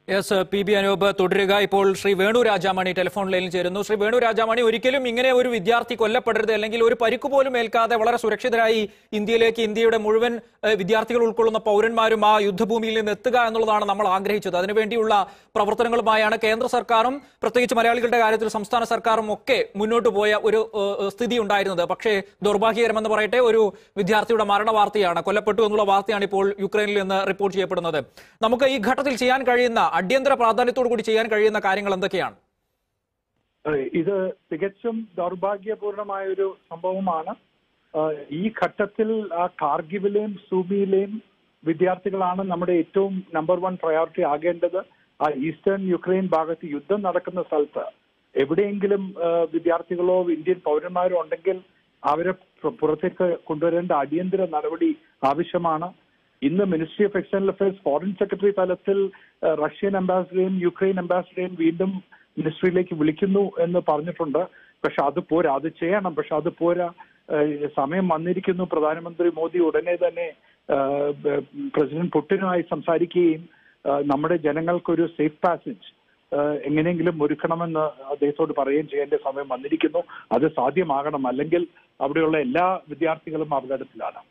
yes P B Anoop തുടരുക ഇപ്പോൾ Shri Venu Rajamani telephone ലൈനിൽ ചേരുന്നു ശ്രീ വേണു രാജാമണി ഒരിക്കലും ഇങ്ങനെ ഒരു വിദ്യാർത്ഥി കൊല്ലപ്പെടരുത് അല്ലെങ്കിൽ ഒരു പരിക്ക് പോലും ഏൽക്കാതെ വളരെ സുരക്ഷിതരായി ഇന്ത്യയിലേക്ക് ഇന്ത്യയുടെ മുഴുവൻ ഏഹ്, വിദ്യാർത്ഥികൾ ഉൾക്കൊള്ളുന്ന പൗരന്മാരും ആ യുദ്ധഭൂമിയിൽ നിന്ന് എത്തുക എന്നുള്ളതാണ് നമ്മൾ ആഗ്രഹിച്ചത് അതിനുവേണ്ടിയുള്ള പ്രവർത്തനങ്ങളുമായാണ് കേന്ദ്ര സർക്കാരും പ്രത്യേകിച്ച് മലയാളികളുടെ കാര്യത്തിൽ സംസ്ഥാന സർക്കാരും ഒക്കെ മുന്നോട്ട് പോയ ഒരു ഏഹ്, സ്ഥിതി ഉണ്ടായിരുന്നത് പക്ഷേ ദൗർഭാഗ്യകരമെന്ന് പറയട്ടെ ഒരു വിദ്യാർത്ഥിയുടെ മരണ വാർത്തയാണ് കൊല്ലപ്പെട്ടു എന്നുള്ള വാർത്തയാണ് ഇപ്പോൾ യുക്രൈനിൽ നിന്ന് റിപ്പോർട്ട് ചെയ്യപ്പെടുന്നത് നമുക്ക് ഈ ഘട്ടത്തിൽ ചെയ്യാൻ കഴിയുന്ന അടിയന്തര പ്രാധാന്യത്തോടു കൂടി ചെയ്യാൻ കഴിയുന്ന കാര്യങ്ങൾ എന്തൊക്കെയാണ് ഏഹ് ഇത് തികച്ചും ദൗർഭാഗ്യപൂർണമായ ഒരു സംഭവമാണ് ഏഹ് ഈ ഘട്ടത്തിൽ ആ കാർഗിവിലെയും സൂബിയിലെയും വിദ്യാർത്ഥികളാണ് നമ്മുടെ ഏറ്റവും നമ്പർ വൺ പ്രയോറിറ്റി ആകേണ്ടത് ആ ഈസ്റ്റേൺ യുക്രൈൻ ഭാഗത്ത് യുദ്ധം നടക്കുന്ന സ്ഥലത്ത് എവിടെയെങ്കിലും ഏഹ് വിദ്യാർത്ഥികളോ ഇന്ത്യൻ പൗരന്മാരോ ഉണ്ടെങ്കിൽ അവരെ പു- പുറത്തേക്ക് കൊണ്ടുവരേണ്ട അടിയന്തര നടപടി ആവശ്യമാണ് ഇന്ന് ministry of external affairs foreign secretary തലത്തിൽ ഏഹ് റഷ്യൻ അംബാസിഡറെയും യുക്രൈൻ അംബാസിഡറെയും വീണ്ടും മിനിസ്ട്രിയിലേക്ക് വിളിക്കുന്നു എന്ന് പറഞ്ഞിട്ടുണ്ട് പക്ഷെ അത് പോരാ അത് ചെയ്യണം പക്ഷെ അത് പോരാ ഏഹ് സമയം വന്നിരിക്കുന്നു പ്രധാനമന്ത്രി മോദി ഉടനെ തന്നെ ഏഹ് ബ- പ്രസിഡന്റ് പുട്ടിനുമായി സംസാരിക്കുകയും ഏഹ് നമ്മുടെ ജനങ്ങൾക്കൊരു സേഫ് പാസേജ് എങ്ങനെയെങ്കിലും ഒരുക്കണമെന്ന് അദ്ദേഹത്തോട് പറയുകയും ചെയ്യേണ്ട സമയം വന്നിരിക്കുന്നു അത് സാധ്യമാകണം അല്ലെങ്കിൽ അവിടെയുള്ള എല്ലാ വിദ്യാർത്ഥികളും അപകടത്തിലാണ്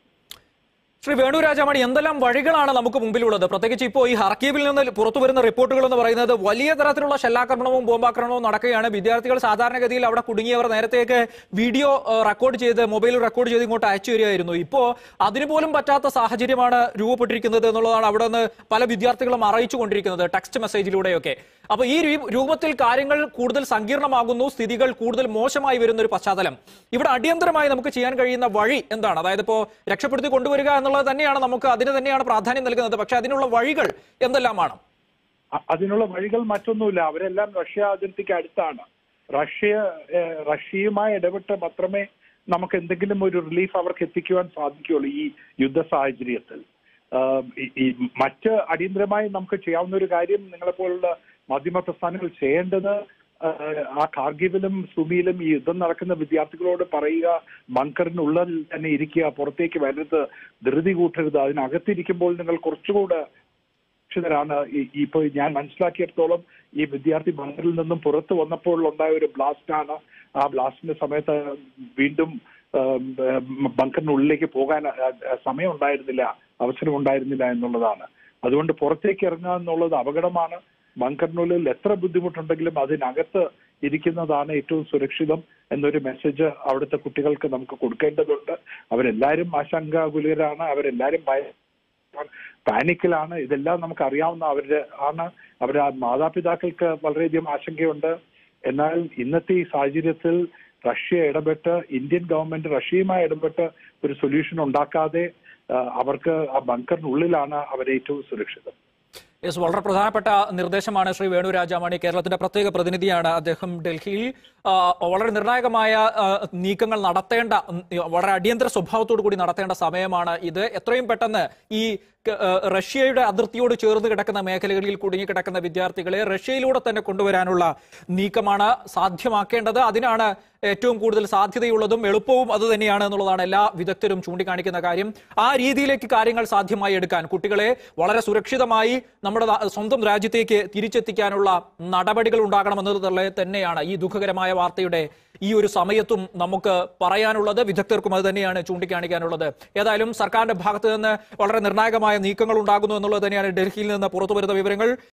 ശ്രീ വേണു രാജാമണി എന്തെല്ലാം വഴികളാണ് നമുക്ക് മുമ്പിലുള്ളത് പ്രത്യേകിച്ച് ഇപ്പോൾ ഈ ഹർക്കീവിൽ നിന്ന് പുറത്തു വരുന്ന റിപ്പോർട്ടുകൾ എന്ന് പറയുന്നത് വലിയ തരത്തിലുള്ള ഷെല്ലാക്രമണവും ബോംബാക്രമണവും നടക്കുകയാണ് വിദ്യാർത്ഥികൾ സാധാരണഗതിയിൽ അവിടെ കുടുങ്ങിയവർ നേരത്തെയൊക്കെ വീഡിയോ ഏഹ്, റെക്കോർഡ് ചെയ്ത് മൊബൈലിൽ റെക്കോർഡ് ചെയ്ത് ഇങ്ങോട്ട് അയച്ചു വരികയായിരുന്നു ഇപ്പോൾ അതിന് പോലും പറ്റാത്ത സാഹചര്യമാണ് രൂപപ്പെട്ടിരിക്കുന്നത് എന്നുള്ളതാണ് അവിടെ നിന്ന് പല വിദ്യാർത്ഥികളും അറിയിച്ചുകൊണ്ടിരിക്കുന്നത് ടെക്സ്റ്റ് മെസ്സേജിലൂടെയൊക്കെ അപ്പൊ ഈ രീ- രൂപത്തിൽ കാര്യങ്ങൾ കൂടുതൽ സങ്കീർണമാകുന്നു സ്ഥിതികൾ കൂടുതൽ മോശമായി വരുന്ന ഒരു പശ്ചാത്തലം ഇവിടെ അടിയന്തരമായി നമുക്ക് ചെയ്യാൻ കഴിയുന്ന വഴി എന്താണ് അതായത് ഇപ്പോ രക്ഷപ്പെടുത്തി കൊണ്ടുവരിക എന്നുള്ളത് തന്നെയാണ് നമുക്ക് അതിന് തന്നെയാണ് പ്രാധാന്യം നൽകുന്നത് പക്ഷെ അതിനുള്ള വഴികൾ എന്തെല്ലാമാണ് അ- അതിനുള്ള വഴികൾ മറ്റൊന്നുമില്ല അവരെല്ലാം റഷ്യ അതിർത്തിക്ക് അടുത്താണ് റഷ്യ ഏഹ്, റഷ്യയുമായി ഇടപെട്ട് മാത്രമേ നമുക്ക് എന്തെങ്കിലും ഒരു റിലീഫ് അവർക്ക് എത്തിക്കുവാൻ സാധിക്കുകയുള്ളൂ ഈ യുദ്ധ സാഹചര്യത്തിൽ ആഹ് ഈ- ഈ മറ്റ് അടിയന്തരമായി നമുക്ക് ചെയ്യാവുന്ന ഒരു കാര്യം നിങ്ങളെപ്പോലുള്ള മാധ്യമ പ്രസ്ഥാനങ്ങൾ ചെയ്യേണ്ടത് ആഹ് ആ കാർഗിവിലും സുമിയിലും ഈ യുദ്ധം നടക്കുന്ന വിദ്യാർത്ഥികളോട് പറയുക ബങ്കറിനുള്ളിൽ തന്നെ ഇരിക്കുക പുറത്തേക്ക് വരരുത് ധൃതി കൂട്ടരുത് അതിനകത്തിരിക്കുമ്പോൾ നിങ്ങൾ കുറച്ചുകൂടെ സുരക്ഷിതരാണ് ഈ- ഈ ഇപ്പൊ ഞാൻ മനസ്സിലാക്കിയിടത്തോളം ഈ വിദ്യാർത്ഥി ബങ്കറിൽ നിന്നും പുറത്തു വന്നപ്പോൾ ഉണ്ടായ ഒരു ബ്ലാസ്റ്റ് ആണ് ആ ബ്ലാസ്റ്റിന്റെ സമയത്ത് വീണ്ടും ആം, ഉം, ബങ്കറിനുള്ളിലേക്ക് പോകാൻ ആ, ആ, സമയം ഉണ്ടായിരുന്നില്ല അവസരം ഉണ്ടായിരുന്നില്ല എന്നുള്ളതാണ് അതുകൊണ്ട് പുറത്തേക്ക് ഇറങ്ങുക എന്നുള്ളത് അപകടമാണ് ബങ്കറിനുള്ളിൽ എത്ര ബുദ്ധിമുട്ടുണ്ടെങ്കിലും അതിനകത്ത് ഇരിക്കുന്നതാണ് ഏറ്റവും സുരക്ഷിതം എന്നൊരു മെസ്സേജ് അവിടുത്തെ കുട്ടികൾക്ക് നമുക്ക് കൊടുക്കേണ്ടതുണ്ട് അവരെല്ലാരും ആശങ്കാകുലരാണ് അവരെല്ലാരും ഭയ പാനിക്കിലാണ് ഇതെല്ലാം നമുക്ക് അറിയാവുന്ന അവരുടെ ആണ് അവരുടെ ആ മാതാപിതാക്കൾക്ക് വളരെയധികം ആശങ്കയുണ്ട് എന്നാൽ ഇന്നത്തെ ഈ സാഹചര്യത്തിൽ റഷ്യ ഇടപെട്ട് ഇന്ത്യൻ ഗവൺമെന്റ് റഷ്യയുമായി ഇടപെട്ട് ഒരു സൊല്യൂഷൻ ഉണ്ടാക്കാതെ ആ, അവർക്ക് ആ ബങ്കറിനുള്ളിലാണ് അവർ ഏറ്റവും സുരക്ഷിതം യെസ് വളരെ പ്രധാനപ്പെട്ട നിർദ്ദേശമാണ് ശ്രീ വേണു രാജാമണി കേരളത്തിന്റെ പ്രത്യേക പ്രതിനിധിയാണ് അദ്ദേഹം ഡൽഹിയിൽ ആ, വളരെ നിർണായകമായ ആ, നീക്കങ്ങൾ നടത്തേണ്ട ഉം, വളരെ അടിയന്തര സ്വഭാവത്തോടു കൂടി നടത്തേണ്ട സമയമാണ് ഇത് എത്രയും പെട്ടെന്ന് ഈ ക- ആ, റഷ്യയുടെ അതിർത്തിയോട് ചേർന്ന് കിടക്കുന്ന മേഖലകളിൽ കുടുങ്ങിക്കിടക്കുന്ന വിദ്യാർത്ഥികളെ റഷ്യയിലൂടെ തന്നെ കൊണ്ടുവരാനുള്ള നീക്കമാണ് സാധ്യമാക്കേണ്ടത് അതിനാണ് ഏറ്റവും കൂടുതൽ സാധ്യതയുള്ളതും എളുപ്പവും അത് തന്നെയാണ് എന്നുള്ളതാണ് എല്ലാ വിദഗ്ധരും ചൂണ്ടിക്കാണിക്കുന്ന കാര്യം ആ രീതിയിലേക്ക് കാര്യങ്ങൾ സാധ്യമായി എടുക്കാൻ കുട്ടികളെ വളരെ സുരക്ഷിതമായി നമ്മുടെ നാ- സ്വന്തം രാജ്യത്തേക്ക് തിരിച്ചെത്തിക്കാനുള്ള നടപടികൾ ഉണ്ടാകണമെന്നത് തന്നെയാണ് ഈ ദുഃഖകരമായ വാർത്തയുടെ ഈ ഒരു സമയത്തും നമുക്ക് പറയാനുള്ളത് വിദഗ്ധർക്കും അത് തന്നെയാണ് ചൂണ്ടിക്കാണിക്കാനുള്ളത് ഏതായാലും സർക്കാരിന്റെ ഭാഗത്ത് നിന്ന് വളരെ നിർണായകമായ നീക്കങ്ങൾ ഉണ്ടാകുന്നു എന്നുള്ളത് തന്നെയാണ് ഡൽഹിയിൽ നിന്ന് പുറത്തുവരുന്ന വിവരങ്ങൾ